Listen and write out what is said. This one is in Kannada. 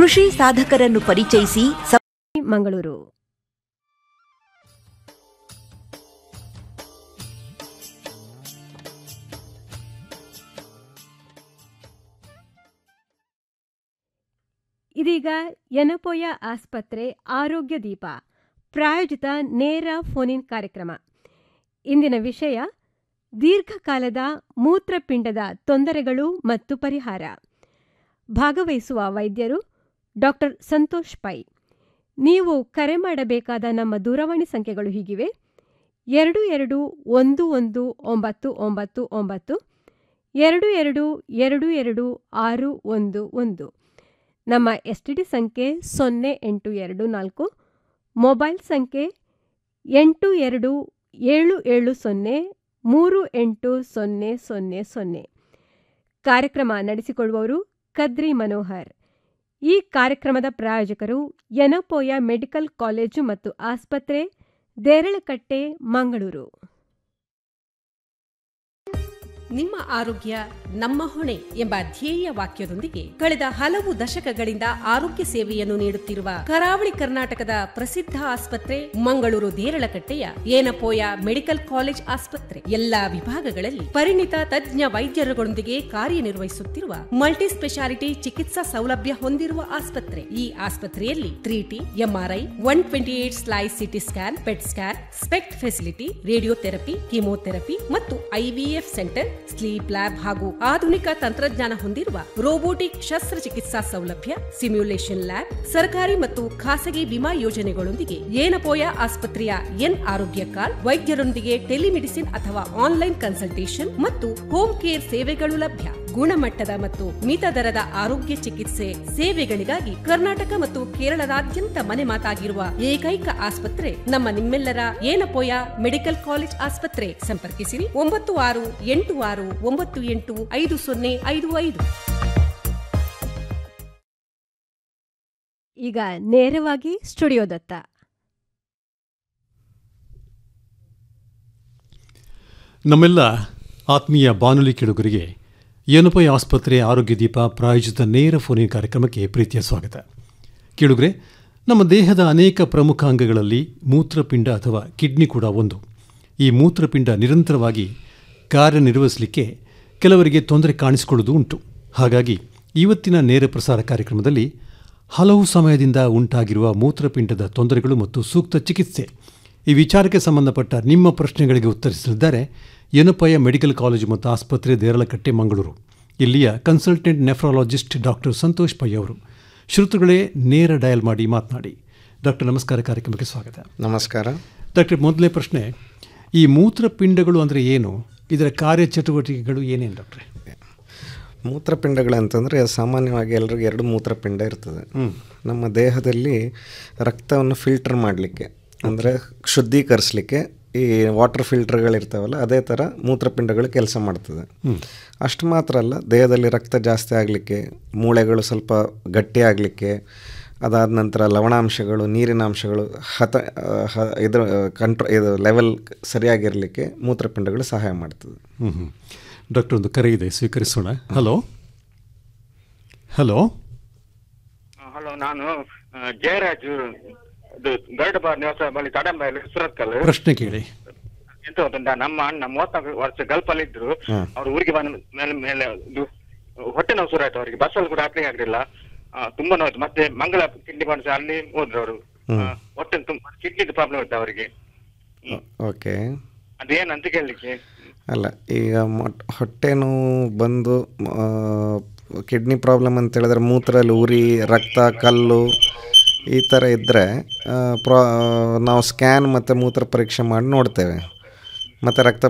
ಕೃಷಿ ಸಾಧಕರನ್ನು ಪರಿಚಯಿಸಿ ಸ- ಮಂಗಳೂರು ಇದೀಗ ಯನಪೋಯ ಆಸ್ಪತ್ರೆ ಆರೋಗ್ಯ ದೀಪ ಪ್ರಾಯೋಜಿತ ನೇರ ಫೋನಿನ್ ಕಾರ್ಯಕ್ರಮ ಇಂದಿನ ವಿಷಯ ದೀರ್ಘಕಾಲದ ಮೂತ್ರಪಿಂಡದ ತೊಂದರೆಗಳು ಮತ್ತು ಪರಿಹಾರ ಭಾಗವಹಿಸುವ ವೈದ್ಯರು ಡಾಕ್ಟರ್ ಸಂತೋಷ್ ಪೈ ನೀವು ಕರೆ ಮಾಡಬೇಕಾದ ನಮ್ಮ ದೂರವಾಣಿ ಸಂಖ್ಯೆಗಳು ಹೀಗಿವೆ ಎರಡು ಎರಡು ಒಂದು ಒಂದು ಒಂಬತ್ತು ಒಂಬತ್ತು ಒಂಬತ್ತು ಎರಡು ಎರಡು ಎರಡು ಎರಡು ಆರು ಒಂದು ಒಂದು ನಮ್ಮ ಎಸ್ ಟಿ ಡಿ ಸಂಖ್ಯೆ ಸೊನ್ನೆ ಎಂಟು ಎರಡು ನಾಲ್ಕು ಮೊಬೈಲ್ ಸಂಖ್ಯೆ ಎಂಟು ಎರಡು ಏಳು ಏಳು ಸೊನ್ನೆ ಮೂರು ಎಂಟು ಸೊನ್ನೆ ಸೊನ್ನೆ ಸೊನ್ನೆ ಕಾರ್ಯಕ್ರಮ ನಡೆಸಿಕೊಡುವವರು ಕದ್ರಿ ಮನೋಹರ್ ಈ ಕಾರ್ಯಕ್ರಮದ ಪ್ರಾಯೋಜಕರು ಯನಪೋಯ ಮೆಡಿಕಲ್ ಕಾಲೇಜು ಮತ್ತು ಆಸ್ಪತ್ರೆ ದೇರಳಕಟ್ಟೆ ಮಂಗಳೂರು ನಿಮ್ಮ ಆರೋಗ್ಯ ನಮ್ಮ ಹೊಣೆ ಎಂಬ ಧ್ಯೇಯ ವಾಕ್ಯದೊಂದಿಗೆ ಕಳೆದ ಹಲವು ದಶಕಗಳಿಂದ ಆರೋಗ್ಯ ಸೇವೆಯನ್ನು ನೀಡುತ್ತಿರುವ ಕರಾವಳಿ ಕರ್ನಾಟಕದ ಪ್ರಸಿದ್ಧ ಆಸ್ಪತ್ರೆ ಮಂಗಳೂರು ದೇರಳಕಟ್ಟೆಯ ಏನಪೋಯ ಮೆಡಿಕಲ್ ಕಾಲೇಜ್ ಆಸ್ಪತ್ರೆ ಎಲ್ಲಾ ವಿಭಾಗಗಳಲ್ಲಿ ಪರಿಣಿತ ತಜ್ಞ ವೈದ್ಯರುಗಳೊಂದಿಗೆ ಕಾರ್ಯನಿರ್ವಹಿಸುತ್ತಿರುವ ಮಲ್ಟಿ ಸ್ಪೆಷಾಲಿಟಿ ಚಿಕಿತ್ಸಾ ಸೌಲಭ್ಯ ಹೊಂದಿರುವ ಆಸ್ಪತ್ರೆ ಈ ಆಸ್ಪತ್ರೆಯಲ್ಲಿ three T MRI one twenty eight slice CT scan PET scan SPECT facility radiotherapy chemotherapy ಮತ್ತು ಐವಿಎಫ್ ಸೆಂಟರ್ ಸ್ಲೀಪ್ ಲ್ಯಾಬ್ ಹಾಗೂ ಆಧುನಿಕ ತಂತ್ರಜ್ಞಾನ ಹೊಂದಿರುವ ರೋಬೋಟಿಕ್ ಶಸ್ತ್ರಚಿಕಿತ್ಸಾ ಸೌಲಭ್ಯ ಸಿಮ್ಯುಲೇಷನ್ ಲ್ಯಾಬ್ ಸರ್ಕಾರಿ ಮತ್ತು ಖಾಸಗಿ ವಿಮಾ ಯೋಜನೆಗಳೊಂದಿಗೆ ಏನಪೋಯ ಆಸ್ಪತ್ರೆಯ ಎನ್ ಆರೋಗ್ಯ ಕಾರ್ಡ್ ವೈದ್ಯರೊಂದಿಗೆ ಟೆಲಿಮೆಡಿಸಿನ್ ಅಥವಾ ಆನ್ಲೈನ್ ಕನ್ಸಲ್ಟೇಷನ್ ಮತ್ತು ಹೋಮ್ ಕೇರ್ ಸೇವೆಗಳು ಲಭ್ಯ ಗುಣಮಟ್ಟದ ಮತ್ತು ಮಿತ ದರದ ಆರೋಗ್ಯ ಚಿಕಿತ್ಸೆ ಸೇವೆಗಳಿಗಾಗಿ ಕರ್ನಾಟಕ ಮತ್ತು ಕೇರಳದಾದ್ಯಂತ ಮನೆ ಮಾತಾಗಿರುವ ಏಕೈಕ ಆಸ್ಪತ್ರೆ ನಮ್ಮ ನಿಮ್ಮೆಲ್ಲರ ಏನಪೋಯ ಮೆಡಿಕಲ್ ಕಾಲೇಜ್ ಆಸ್ಪತ್ರೆ ಸಂಪರ್ಕಿಸಿರಿ ಒಂಬತ್ತು ಆರು ಎಂಟು ಆರು ಒಂಬತ್ತು ಎಂಟು ಐದು ಸೊನ್ನೆ ಐದು ಐದು ಈಗ ನೇರವಾಗಿ ಸ್ಟುಡಿಯೋದತ್ತ ನಮ್ಮೆಲ್ಲ ಆತ್ಮೀಯ ಬಾನುಲಿ ಕೇಳುಗರಿಗೆ ಏನಪೈ ಆಸ್ಪತ್ರೆ ಆರೋಗ್ಯ ದೀಪ ಪ್ರಾಯೋಜಿತ ನೇರ ಫೋನಿನ ಕಾರ್ಯಕ್ರಮಕ್ಕೆ ಪ್ರೀತಿಯ ಸ್ವಾಗತ ಕೇಳುಗರೆ ನಮ್ಮ ದೇಹದ ಅನೇಕ ಪ್ರಮುಖ ಅಂಗಗಳಲ್ಲಿ ಮೂತ್ರಪಿಂಡ ಅಥವಾ ಕಿಡ್ನಿ ಕೂಡ ಒಂದು ಈ ಮೂತ್ರಪಿಂಡ ನಿರಂತರವಾಗಿ ಕಾರ್ಯನಿರ್ವಹಿಸಲಿಕ್ಕೆ ಕೆಲವರಿಗೆ ತೊಂದರೆ ಕಾಣಿಸಿಕೊಳ್ಳುವುದು ಉಂಟು ಹಾಗಾಗಿ ಇವತ್ತಿನ ನೇರ ಪ್ರಸಾರ ಕಾರ್ಯಕ್ರಮದಲ್ಲಿ ಹಲವು ಸಮಯದಿಂದ ಉಂಟಾಗಿರುವ ಮೂತ್ರಪಿಂಡದ ತೊಂದರೆಗಳು ಮತ್ತು ಸೂಕ್ತ ಚಿಕಿತ್ಸೆ ಈ ವಿಚಾರಕ್ಕೆ ಸಂಬಂಧಪಟ್ಟ ನಿಮ್ಮ ಪ್ರಶ್ನೆಗಳಿಗೆ ಉತ್ತರಿಸಲಿದ್ದಾರೆ ಯನಪಯ ಮೆಡಿಕಲ್ ಕಾಲೇಜು ಮತ್ತು ಆಸ್ಪತ್ರೆ ದೇರಳಕಟ್ಟೆ ಮಂಗಳೂರು ಇಲ್ಲಿಯ consultant nephrologist doctor Santosh Pai ಅವರು ಶ್ರೋತೃಗಳೇ ನೇರ ಡಯಲ್ ಮಾಡಿ ಮಾತನಾಡಿ ಡಾಕ್ಟರ್ ನಮಸ್ಕಾರ ಕಾರ್ಯಕ್ರಮಕ್ಕೆ ಸ್ವಾಗತ ನಮಸ್ಕಾರ ಡಾಕ್ಟರ್ ಮೊದಲನೇ ಪ್ರಶ್ನೆ ಈ ಮೂತ್ರಪಿಂಡಗಳು ಅಂದರೆ ಏನು ಇದರ ಕಾರ್ಯಚಟುವಟಿಕೆಗಳು ಏನೇನು ಡಾಕ್ಟ್ರೆ ಮೂತ್ರಪಿಂಡಗಳಂತಂದರೆ ಸಾಮಾನ್ಯವಾಗಿ ಎಲ್ರಿಗೂ ಎರಡು ಮೂತ್ರಪಿಂಡ ಇರ್ತದೆ ನಮ್ಮ ದೇಹದಲ್ಲಿ ರಕ್ತವನ್ನು ಫಿಲ್ಟರ್ ಮಾಡಲಿಕ್ಕೆ ಅಂದರೆ ಶುದ್ಧೀಕರಿಸಲಿಕ್ಕೆ ಈ ವಾಟರ್ ಫಿಲ್ಟರ್ಗಳಿರ್ತಾವಲ್ಲ ಅದೇ ಥರ ಮೂತ್ರಪಿಂಡಗಳು ಕೆಲಸ ಮಾಡ್ತದೆ ಅಷ್ಟು ಮಾತ್ರ ಅಲ್ಲ ದೇಹದಲ್ಲಿ ರಕ್ತ ಜಾಸ್ತಿ ಆಗಲಿಕ್ಕೆ ಮೂಳೆಗಳು ಸ್ವಲ್ಪ ಗಟ್ಟಿ ಆಗಲಿಕ್ಕೆ ಅದಾದ ನಂತರ ಲವಣಾಂಶಗಳು ನೀರಿನ ಅಂಶಗಳು ಹತ ಹ ಇದ್ರ ಕಂಟ್ರೋ ಇದು ಲೆವೆಲ್ ಸರಿಯಾಗಿರಲಿಕ್ಕೆ ಮೂತ್ರಪಿಂಡಗಳು ಸಹಾಯ ಮಾಡ್ತದೆ ಹ್ಞೂ ಹ್ಞೂ ಡಾಕ್ಟರ್ ಒಂದು ಕರೆ ಇದೆ ಸ್ವೀಕರಿಸೋಣ ಹಲೋ ಹಲೋ ಹಲೋ ನಾನು ಆ, ಜಯರಾಜು ಇದು ಗರುಡಬಾರ್ ನಿವಾಸ ಬಳಿ ತಡಂಬೈಲು ಸುರತ್ಕಲ್ ಪ್ರಶ್ನೆ ಕೇಳಿ ಎಂತ ಗೊತ್ತುಂಟಾ ನಮ್ಮ ಅಣ್ಣ ಮೂವತ್ನಾಲ್ಕು ವರ್ಷ ಗಲ್ಫಲ್ಲಿ ಇದ್ರು ಅವ್ರು ಊರಿಗೆ ಬಂದ ಮೇಲೆ ಮೇಲೆ ಇದು ಹೊಟ್ಟೆ ನೋವು ಶುರು ಆಯ್ತು ಅವರಿಗೆ ಬಸ್ಸಲ್ಲಿ ಕೂಡ ಹತ್ಲಿಕ್ಕೆ ಆಗ್ಲಿಲ್ಲ ಆ, ತುಂಬಾ ನೋಯ್ತು ಮತ್ತೆ ಮಂಗಳ ಕಿಡ್ನಿ ಮಾಡಿಸಿ ಅಲ್ಲಿ ಹೋದ್ರು ಅವರು ಹೊಟ್ಟೆ ತುಂಬ ಕಿಡ್ನಿದು ಪ್ರಾಬ್ಲಮ್ ಇತ್ತು ಅವರಿಗೆ ಓಕೆ ಅದೇನಂತ ಕೇಳಲಿಕ್ಕೆ ಅಲ್ಲ ಈಗ ಮೊಟ್ ಹೊಟ್ಟೆ ನೋವು ಬಂದು ಕಿಡ್ನಿ ಪ್ರಾಬ್ಲಮ್ ಅಂತ ಹೇಳಿದ್ರೆ ಮೂತ್ರದಲ್ಲಿ ಉರಿ ರಕ್ತ ಕಲ್ಲು ಈ ಥರ ಇದ್ದರೆ ಪ್ರಾ ನಾವು ಸ್ಕ್ಯಾನ್ ಮತ್ತು ಮೂತ್ರ ಪರೀಕ್ಷೆ ಮಾಡಿ ನೋಡ್ತೇವೆ ಮತ್ತು ರಕ್ತ